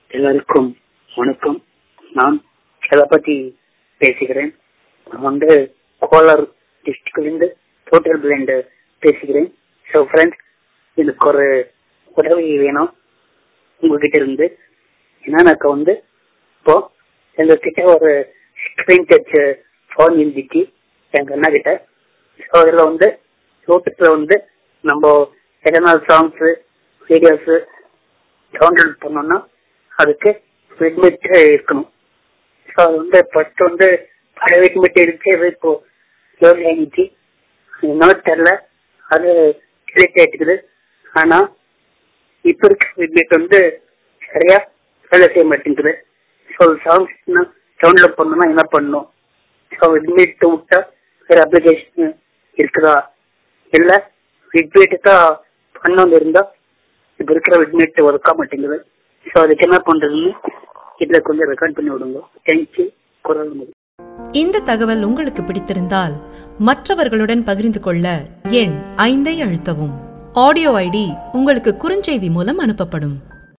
எல்லாருக்கும் வணக்கம் நான் செலபதி பேசுகிறேன் நான் வந்து கோலார் டிஸ்ட்ரிக்ட்லேருந்து டோட்டல் பிளைண்ட் பேசுகிறேன் ஸோ ஃப்ரெண்ட்ஸ் எனக்கு ஒரு உதவி வேணும் உங்ககிட்ட இருந்து என்னன்னாக்கா வந்து இப்போ எங்ககிட்ட ஒரு ஸ்க்ரீன் டச் ஃபோன் இருந்துச்சு எங்க அண்ணா கிட்ட ஸோ அதில் வந்து யூடியூப்ல வந்து நம்ம எதனா சாங்ஸ் வீடியோஸ் டவுன்லோட் பண்ணோம்னா அதுக்கு விட்மிட் இருக்கணும் ஸோ அது வந்து ஃபர்ஸ்ட் வந்து பழைய விட்மிட் இருக்கு அது இப்போ லோன் ஆகிடுச்சு என்னவோ தெரில அது டிலேட் ஆயிட்டுக்குது ஆனா இப்போ இருக்க விட்மிட் வந்து சரியா வேலை செய்ய மாட்டேங்குது ஸோ சாங்ஸ் டவுன்லோட் பண்ணணும்னா என்ன பண்ணணும் ஸோ விட்மிட் விட்டா வேற அப்ளிகேஷன் இருக்குதா இல்லை விட்மிட் தான் பண்ணணும் இருந்தா இப்போ இருக்கிற விட்மிட் ஒர்க் ஆக மாட்டேங்குது ஸோ அதுக்கு என்ன பண்றதுன்னு இதில் கொஞ்சம் ரெக்கார்ட் பண்ணி விடுங்க தேங்க்யூ குரல் முதல் இந்த தகவல் உங்களுக்கு பிடித்திருந்தால் மற்றவர்களுடன் பகிர்ந்து கொள்ள எண் ஐந்தை அழுத்தவும் ஆடியோ ஐடி உங்களுக்கு குறுஞ்செய்தி மூலம் அனுப்பப்படும்